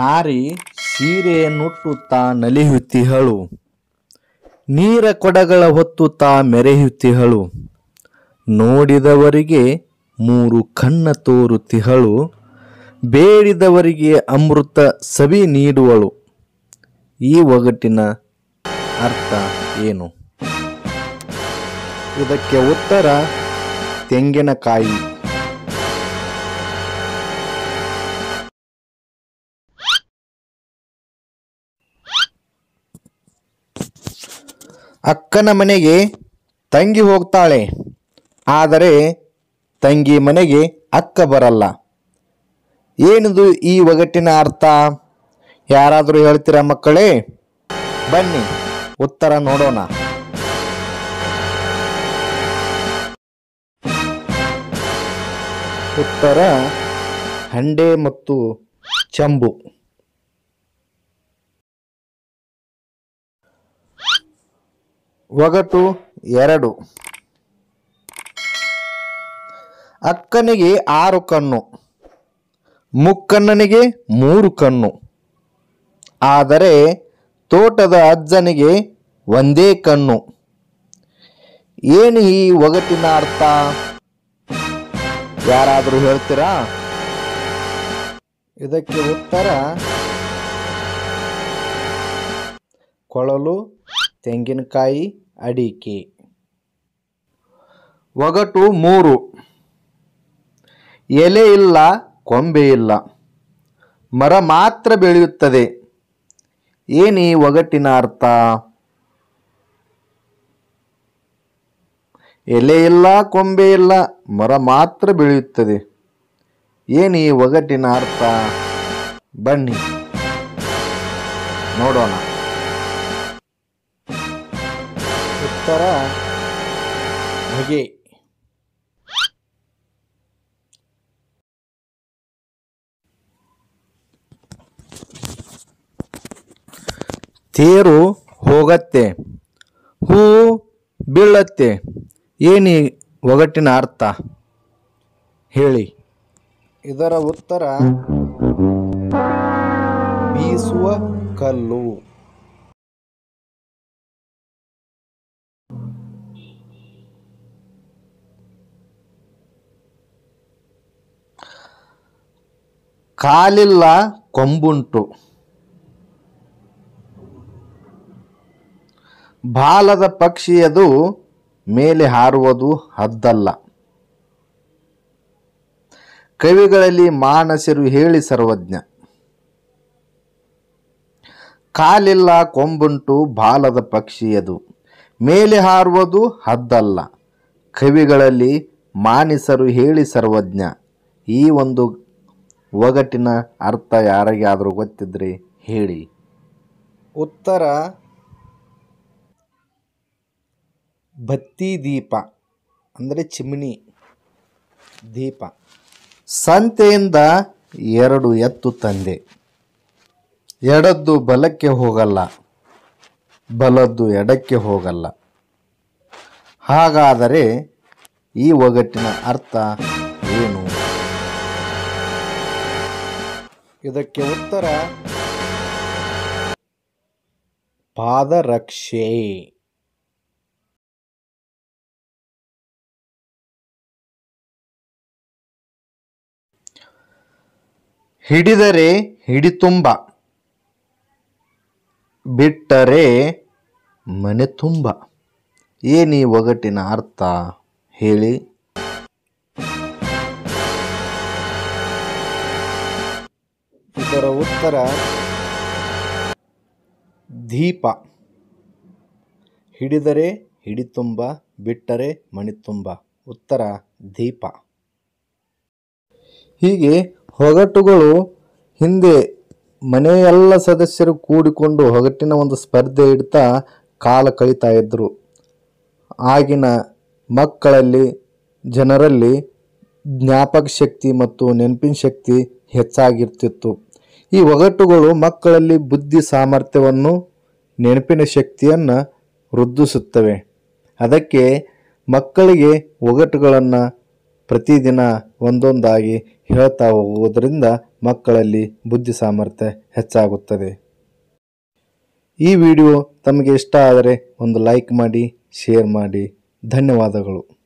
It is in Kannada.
ನಾರಿ ಸೀರೆಯನ್ನುಟ್ಟುತ್ತಾ ನಲಿಯುತ್ತಿಹಳು ನೀರ ಕೊಡಗಳ ಹೊತ್ತುತ್ತಾ ಮೆರೆಯುತ್ತಿಹಳು ನೋಡಿದವರಿಗೆ ಮೂರು ಕಣ್ಣ ತೋರುತ್ತಿಹಳು ಬೇಡಿದವರಿಗೆ ಅಮೃತ ಸವಿ ನೀಡುವಳು ಈ ಒಗಟಿನ ಅರ್ಥ ಏನು ಇದಕ್ಕೆ ಉತ್ತರ ತೆಂಗಿನಕಾಯಿ ಅಕ್ಕನ ಮನೆಗೆ ತಂಗಿ ಹೋಗ್ತಾಳೆ ಆದರೆ ತಂಗಿ ಮನೆಗೆ ಅಕ್ಕ ಬರಲ್ಲ ಏನಿದು ಈ ಒಗಟಿನ ಅರ್ಥ ಯಾರಾದರೂ ಹೇಳ್ತೀರಾ ಮಕ್ಕಳೇ ಬನ್ನಿ ಉತ್ತರ ನೋಡೋಣ ಉತ್ತರ ಹಂಡೆ ಮತ್ತು ಚಂಬು ಒಗಟು ಎರಡು ಅಕ್ಕನಿಗೆ ಆರು ಕಣ್ಣು ಮುಕ್ಕಣ್ಣನಿಗೆ ಮೂರು ಕಣ್ಣು ಆದರೆ ತೋಟದ ಅಜ್ಜನಿಗೆ ಒಂದೇ ಕಣ್ಣು ಏನು ಈ ಒಗಟಿನ ಅರ್ಥ ಯಾರಾದರೂ ಹೇಳ್ತೀರಾ ಇದಕ್ಕೆ ಉತ್ತರ ಕೊಳಲು ತೆಂಗಿನಕಾಯಿ ಅಡಿಕೆ ಒಗಟು ಮೂರು ಎಲೆ ಇಲ್ಲ ಕೊಂಬೆ ಇಲ್ಲ ಮರ ಮಾತ್ರ ಬೆಳೆಯುತ್ತದೆ ಏನು ಈ ಒಗಟಿನ ಅರ್ಥ ಎಲೆ ಇಲ್ಲ ಕೊಂಬೆ ಇಲ್ಲ ಮರ ಮಾತ್ರ ಬೆಳೆಯುತ್ತದೆ ಏನು ಈ ಒಗಟಿನ ಅರ್ಥ ಬನ್ನಿ ನೋಡೋಣ ಉತ್ತರ ಹೊಗೆ ತೇರು ಹೋಗತ್ತೆ ಹೂ ಬೀಳತ್ತೆ ಏನಿ ಒಗಟಿನ ಅರ್ಥ ಹೇಳಿ ಇದರ ಉತ್ತರ ಬೀಸುವ ಕಲ್ಲು ಕಾಲಿಲ್ಲ ಕೊಂಬುಂಟು ಬಾಲದ ಪಕ್ಷಿಯದು ಮೇಲೆ ಹಾರುವುದು ಹದ್ದಲ್ಲ ಕವಿಗಳಲ್ಲಿ ಮಾನಸರು ಹೇಳಿ ಸರ್ವಜ್ಞ ಕಾಲಿಲ್ಲ ಕೊಂಬುಂಟು ಬಾಲದ ಪಕ್ಷಿಯದು ಮೇಲೆ ಹಾರುವುದು ಹದ್ದಲ್ಲ ಕವಿಗಳಲ್ಲಿ ಮಾನಿಸರು ಹೇಳಿ ಸರ್ವಜ್ಞ ಈ ಒಂದು ಒಗಟಿನ ಅರ್ಥ ಯಾರಿಗಾದರೂ ಗೊತ್ತಿದ್ರೆ ಹೇಳಿ ಉತ್ತರ ಬತ್ತಿ ದೀಪ ಅಂದರೆ ಚಿಮ್ನಿ ದೀಪ ಸಂತೆಯಿಂದ ಎರಡು ಎತ್ತು ತಂದೆ ಎಡದ್ದು ಬಲಕ್ಕೆ ಹೋಗಲ್ಲ ಬಲದ್ದು ಎಡಕ್ಕೆ ಹೋಗಲ್ಲ ಹಾಗಾದರೆ ಈ ಒಗಟಿನ ಅರ್ಥ ಏನು ಇದಕ್ಕೆ ಉತ್ತರ ಪಾದರಕ್ಷೆ ಹಿಡಿದರೆ ಹಿಡಿತುಂಬ ಬಿಟ್ಟರೆ ಮನೆ ತುಂಬ ಏನೀ ಒಗಟಿನ ಅರ್ಥ ಹೇಳಿ ಇದರ ಉತ್ತರ ದೀಪ ಹಿಡಿದರೆ ಹಿಡಿತುಂಬ ಬಿಟ್ಟರೆ ಮಣಿತುಂಬ ಉತ್ತರ ದೀಪ ಹೀಗೆ ಹೊಗಟುಗಳು ಹಿಂದೆ ಮನೆಯೆಲ್ಲ ಸದಸ್ಯರು ಕೂಡಿಕೊಂಡು ಹೊಗಟಿನ ಒಂದು ಸ್ಪರ್ಧೆ ಇಡ್ತಾ ಕಾಲ ಕಳೀತಾ ಇದ್ದರು ಆಗಿನ ಮಕ್ಕಳಲ್ಲಿ ಜನರಲ್ಲಿ ಜ್ಞಾಪಕ ಶಕ್ತಿ ಮತ್ತು ನೆನಪಿನ ಶಕ್ತಿ ಹೆಚ್ಚಾಗಿರ್ತಿತ್ತು ಈ ಒಗಟುಗಳು ಮಕ್ಕಳಲ್ಲಿ ಬುದ್ಧಿ ಸಾಮರ್ಥ್ಯವನ್ನು ನೆನಪಿನ ಶಕ್ತಿಯನ್ನು ವೃದ್ಧಿಸುತ್ತವೆ ಅದಕ್ಕೆ ಮಕ್ಕಳಿಗೆ ಒಗಟುಗಳನ್ನು ಪ್ರತಿದಿನ ಒಂದೊಂದಾಗಿ ಹೇಳ್ತಾ ಹೋಗುವುದರಿಂದ ಮಕ್ಕಳಲ್ಲಿ ಬುದ್ಧಿ ಸಾಮರ್ಥ್ಯ ಹೆಚ್ಚಾಗುತ್ತದೆ ಈ ವಿಡಿಯೋ ತಮಗೆ ಇಷ್ಟ ಆದರೆ ಒಂದು ಲೈಕ್ ಮಾಡಿ ಶೇರ್ ಮಾಡಿ ಧನ್ಯವಾದಗಳು